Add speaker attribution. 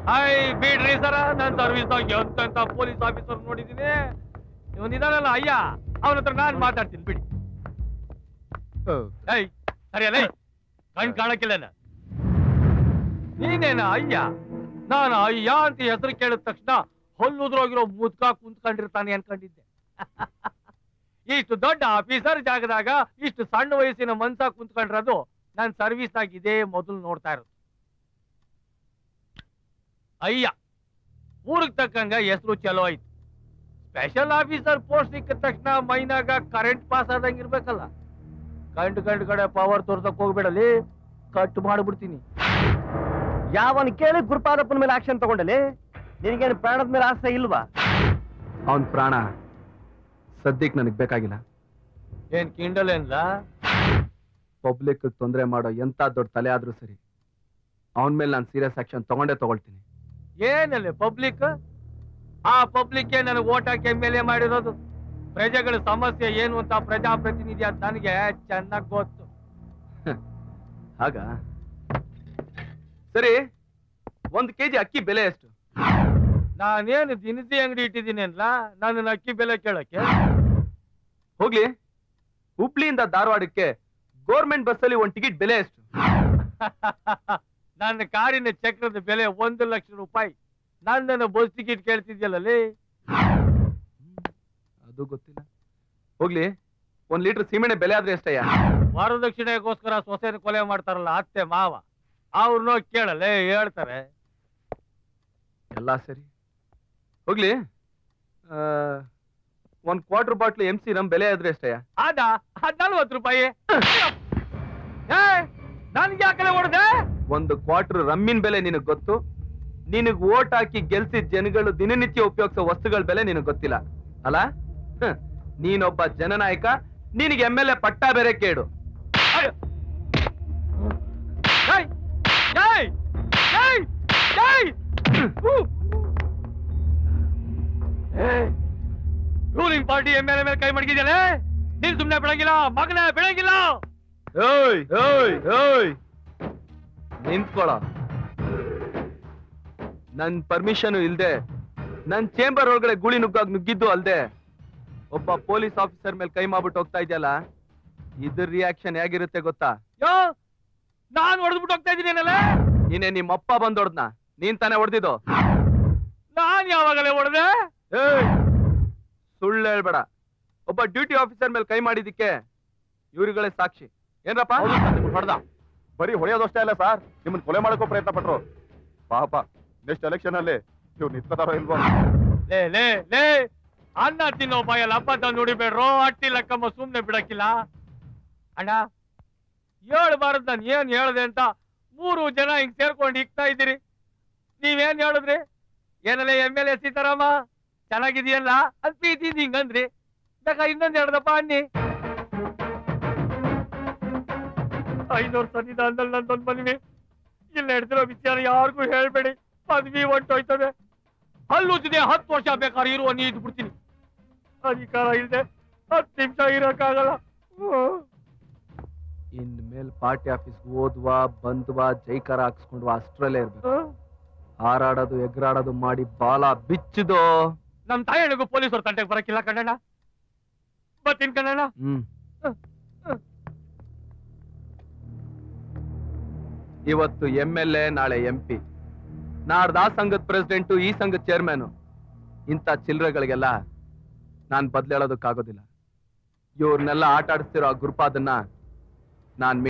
Speaker 1: I ಬಿಡ್ರಿ ಸರ ನಾನ್ ಸರ್ವಿಸ್ದಾಗ ಎಂತೆಂತ police officer ನೋಡಿದೀನಿ ಇವನಿದಾನಲ್ಲ ಅಯ್ಯ ಅವನ ಹತ್ರ ನಾನ್ ಮಾತಾಡ್ತೀನಿ ಬಿಡಿ ಐ ಸರಿಯಲ್ಲ ಕಣ್ ಕಾಣಕ್ಕಿಲ್ಲ ನೀನೇನ ಅಯ್ಯ ನಾನು ಅಯ್ಯ ಅಂತ ಹೆಸರು ಕೇಳಿದ ತಕ್ಷಣ ಹೊಲ್ಲುದ್ರೋಗಿರೋ ಮುದ್ಕ ಕುಂತ್ಕೊಂಡಿರ್ತಾನೆ ಅನ್ಕೊಂಡಿದ್ದೆ ಇಷ್ಟು ದೊಡ್ಡ ಆಫೀಸರ್ ಜಾಗದಾಗ ಇಷ್ಟು ಸಣ್ಣ ವಯಸ್ಸಿನ ಮನ್ಸ ಕುಂತ್ಕೊಂಡ್ರದು ನಾನ್ ಸರ್ವಿಸ್ನಾಗ ಇದೇ ಮೊದಲು ನೋಡ್ತಾ ಇರೋದು ಅಯ್ಯ ಊರಿಗೆ ತಕ್ಕಂಗ ಹೆಸರು ಚಲೋ ಐತಿ ಸ್ಪೆಷಲ್ ಆಫೀಸರ್ ಪೋಸ್ಟ್ ಸಿಕ್ಕಿದ ತಕ್ಷಣ ಮೈನಾಗ ಕರೆಂಟ್ ಪಾಸ್ ಆದಂಗ ಇರ್ಬೇಕಲ್ಲ ಗಂಡು ಗಂಡು ಕಡೆ ಪವರ್ ತೋರ್ಸಕ್ ಹೋಗ್ಬೇಡಲಿ ಕಟ್ ಮಾಡ್ಬಿಡ್ತೀನಿ
Speaker 2: ಯಾವನ್ ಕೇಳಿ ಗುರುಪಾದಪ್ಪನ ಮೇಲೆ ಆಕ್ಷನ್ ತಗೊಂಡಲ್ಲಿ ನಿನಗೇನು ಪ್ರಾಣದ ಮೇಲೆ ಆಸೆ ಇಲ್ವಾ
Speaker 3: ಅವನ್ ಪ್ರಾಣ ಸದ್ಯಕ್ಕೆ ನನಗೆ ಬೇಕಾಗಿಲ್ಲ
Speaker 1: ಏನ್ ಕಿಂಡಲ್ ಏನ್ಲ
Speaker 3: ಪಬ್ಲಿಕ್ ತೊಂದರೆ ಮಾಡೋ ಎಂತ ದೊಡ್ಡ ತಲೆ ಆದ್ರೂ ಸರಿ ಅವನ ಮೇಲೆ ನಾನು ಸೀರಿಯಸ್ ಆಕ್ಷನ್ ತಗೊಂಡೇ ತಗೊಳ್ತೀನಿ
Speaker 1: ಏನಲ್ಲ ಪಬ್ಲಿಕ್ ಆ ಪಬ್ಲಿಕ್ ನನಗೆ ಓಟ್ ಹಾಕಿ ಎಮ್ ಎಲ್ ಎ ಮಾಡಿರೋದು ಪ್ರಜೆಗಳ ಸಮಸ್ಯೆ ಏನು ಅಂತ ಪ್ರಜಾಪ್ರತಿನಿಧಿ ಅಂತ ನನಗೆ ಚೆನ್ನಾಗಿ ಗೊತ್ತು
Speaker 3: ಹಾಗ ಸರಿ ಒಂದ್ ಕೆಜಿ ಅಕ್ಕಿ ಬೆಲೆ ಎಷ್ಟು
Speaker 1: ನಾನೇನು ದಿನಸಿ ಅಂಗಡಿ ಇಟ್ಟಿದ್ದೀನಿ ಅಲ್ಲ ನನ್ನ ಅಕ್ಕಿ ಬೆಲೆ ಕೇಳಕ್ಕೆ
Speaker 3: ಹೋಗ್ಲಿ ಹುಬ್ಳಿಯಿಂದ ಧಾರವಾಡಕ್ಕೆ ಗೋರ್ಮೆಂಟ್ ಬಸ್ಸಲ್ಲಿ ಒಂದ್ ಟಿಕೆಟ್ ಬೆಲೆ ಎಷ್ಟು
Speaker 1: ನನ್ನ ಕಾರಿನ ಚಕ್ರದ ಬೆಲೆ ಒಂದು ಲಕ್ಷ ರೂಪಾಯಿ ನನ್ನ ಬಸ್ ಟಿಕೆಟ್ ಕೇಳ್ತಿದ್ಯಲ್ಲೇ
Speaker 3: ಅದು ಗೊತ್ತಿಲ್ಲ ಹೋಗ್ಲಿ ಒಂದ್ ಲೀಟರ್ ಸೀಮೆಣ್ಣೆ ಬೆಲೆ ಆದ್ರೆ ಎಷ್ಟಯ್ಯ
Speaker 1: ವರದಕ್ಷಿಣೆಗೋಸ್ಕರ ಸೊಸೆನ ಕೊಲೆ ಮಾಡ್ತಾರಲ್ಲ ಅತ್ತೆ ಮಾವ ಅವ್ರನ್ನ ಕೇಳಲ್ಲೇ ಹೇಳ್ತಾರೆ
Speaker 3: ಎಲ್ಲ ಸರಿ ಹೋಗ್ಲಿ ಆ, ಒಂದ್ ಕ್ವಾರ್ಟರ್ ಬಾಟ್ಲ್ ಎಂ ಸಿ ನಮ್ ಬೆಲೆ ಆದ್ರೆ ಎಷ್ಟಯ್ಯ
Speaker 1: ಅದ ನಲ್ವತ್ತು ರೂಪಾಯಿ ಏ ನನ್ಗೆ ಯಾಕಲೆ ಹೊಡೆದೆ
Speaker 3: ಒಂದು ಕ್ವಾರ್ಟರ್ ರಮ್ಮಿನ ಬೆಲೆ ನಿನಗ್ ಗೊತ್ತು ನಿನಗ್ ಓಟ್ ಹಾಕಿ ಗೆಲ್ಸಿದ ಜನಗಳು ದಿನನಿತ್ಯ ಉಪಯೋಗಿಸೋ ವಸ್ತುಗಳ ಬೆಲೆ ನಿನಗ್ ಗೊತ್ತಿಲ್ಲ ಅಲ್ಲ ಹ್ಮ್. ನೀನೊಬ್ಬ ಜನನಾಯಕ ನಿನಗೆ ಎಮ್ ಎಲ್ ಎ ಪಟ್ಟ ಬೇರೆ ಕೇಡು
Speaker 1: ಏಯ್! ಏಯ್! ಏಯ್! ಏಯ್! ಹೂ! ಏಯ್! Ruling party M L A ಮೇಲೆ ಕೈ ಮಡಗಿದ್ಯಲ್ಲ ನೀನ್ ಸುಮ್ನೆ ಬಿಡಂಗಿಲ್ಲ ಮಗನೇ ಬಿಡಂಗಿಲ್ಲ
Speaker 3: ಓಯ್ ಓಯ್ ಓಯ್ ನಿಂತ್ಕೊಳ ನನ್ ಪರ್ಮಿಷನ್ ಇಲ್ದೆ ನನ್ ಚೇಂಬರ್ ಒಳಗಡೆ ಗುಳಿ ನುಗ್ಗಾಗ್ ನುಗ್ಗಿದ್ದು ಅಲ್ದೆ ಒಬ್ಬ ಪೊಲೀಸ್ ಆಫೀಸರ್ ಮೇಲೆ ಕೈ ಮಾಡ್ಬಿಟ್ಟು ಹೋಗ್ತಾ ಇದೆಯಲ್ಲ ಇದ್ರ ರಿಯಾಕ್ಷನ್ ಹೇಗಿರುತ್ತೆ ಗೊತ್ತಾ
Speaker 1: ಯೋ ನಾನ್ ಹೊಡೆದ್ಬಿಟ್ಟು ಹೋಗ್ತಾ ಇದೀನಿ
Speaker 3: ನೀನೆ ನಿಮ್ಮ ಅಪ್ಪ ಬಂದ್ ಹೊಡ್ದ್ನ ನೀನ್ ತಾನೇ ಹೊಡೆದಿದ್ದು
Speaker 1: ನಾನ್ ಯಾವಾಗಲೇ ಹೊಡೆದೆ
Speaker 3: ಏಯ್ ಸುಳ್ಳು ಹೇಳ್ಬೇಡ ಒಬ್ಬ ಡ್ಯೂಟಿ ಆಫೀಸರ್ ಮೇಲೆ ಕೈ ಮಾಡಿದಿಕ್ಕೆ ಇವ್ರುಗಳೇ ಸಾಕ್ಷಿ ಏನ್ರಪ್ಪ
Speaker 4: ಹೊಡೆದ ಬರೀ ಹೊಡೆಯೋದಷ್ಟೇ ಅಲ್ಲ ಸರ್ ನಿಮ್ಮನ್ನ ಕೊಲೆ ಮಾಡಕ್ಕೂ ಪ್ರಯತ್ನ ಪಟ್ರು ಪಾಪ ನೆಕ್ಸ್ಟ್ ಎಲೆಕ್ಷನ್ ಅಲ್ಲಿ ನೀವು ನಿಂತ್ಕೋತಾರೋ ಇಲ್ವೋ
Speaker 1: ಲೇ ಲೇ ಲೇ ಅನ್ನ ತಿನ್ನೋ ಬಾಯಲ್ಲಿ ಹಬ್ಬದ ನುಡಿಬೇಡ್ರೋ ಅಟ್ಟಿ ಲಕ್ಕಮ್ಮ ಸುಮ್ನೆ ಬಿಡಕ್ಕಿಲ್ಲ ಅಣ್ಣ ಹೇಳ್ಬಾರದ್ ನಾನು ಏನ್ ಹೇಳ್ದೆ ಅಂತ ಮೂರು ಜನ ಹಿಂಗ್ ಸೇರ್ಕೊಂಡು ಇಕ್ತಾ ಇದ್ದೀರಿ ನೀವೇನ್ ಹೇಳಿದ್ರಿ ಏನಲ್ಲ ಎಮ್ ಎಲ್ ಎ ಸೀತಾರಾಮ ಚೆನ್ನಾಗಿದೆಯಲ್ಲ ಅದ್ ಪ್ರೀತಿಯಿಂದ ಹಿಂಗಂದ್ರಿ ಬೇಕಾ ಇನ್ನೊಂದ್ ಹೇಳ್ದಪ್ಪ ಅನ್ನಿ ಐನೂರು ಸನ್ನಿಧಾನದಲ್ಲಿ ನಂದೊಂದ್ ಮನ್ವಿ ಇಲ್ಲಿ ನಡೆದಿರೋ ವಿಚಾರ ಯಾರಿಗೂ ಹೇಳ್ಬೇಡಿ ಪದವಿ ಹೊಂಟೋಯ್ತದೆ ಹಲ್ಲುಜ್ಜಿದೆ ಹತ್ತು ವರ್ಷ ಬೇಕಾದ್ರೆ ಇರುವ ನೀ ಇದ್ದು ಬಿಡ್ತೀನಿ ಅಧಿಕಾರ ಇಲ್ಲದೆ ಹತ್ತು ನಿಮಿಷ ಇರಕ್ಕಾಗಲ್ಲ
Speaker 3: ಇನ್ ಮೇಲ್ ಪಾರ್ಟಿ ಆಫೀಸ್ ಓದ್ವಾ ಬಂದ್ವಾ ಜೈಕಾರ ಹಾಕ್ಸ್ಕೊಂಡ್ವಾ ಅಷ್ಟ್ರಲ್ಲೇ ಇರ್ಬೇಕು ಹಾರಾಡೋದು ಎಗರಾಡೋದು ಮಾಡಿ ಬಾಲ ಬಿಚ್ಚದು
Speaker 1: ನಮ್ ತಾಯಣಿಗೂ ಪೊಲೀಸರು ತಂಟೆಗೆ ಬರಕ್ಕಿಲ್ಲ ಕಣ್ಣಣ್ಣ ಬರ್ತೀನಿ ಕಣ್ಣಣ್ಣ
Speaker 3: ಹ್ಮ್ ಇವತ್ತು ಎಂ ಎಲ್ ಎ ನಾಳೆ ಎಂ ಪಿ ನಾಡ್ದು ಆ ಸಂಘದ ಪ್ರೆಸಿಡೆಂಟು ಈ ಸಂಘದ ಚೇರ್ಮನ್ ಇಂಥ ಚಿಲ್ಲರೆಗಳಿಗೆಲ್ಲ ನಾನ್ ಬದ್ಲೇಳೋದಕ್ಕಾಗೋದಿಲ್ಲ ಇವ್ರನ್ನೆಲ್ಲ ಆಟ ಆಡಿಸ್ತಿರೋ ಆ ಗುರುಪಾದನ್ನ ನಾನ್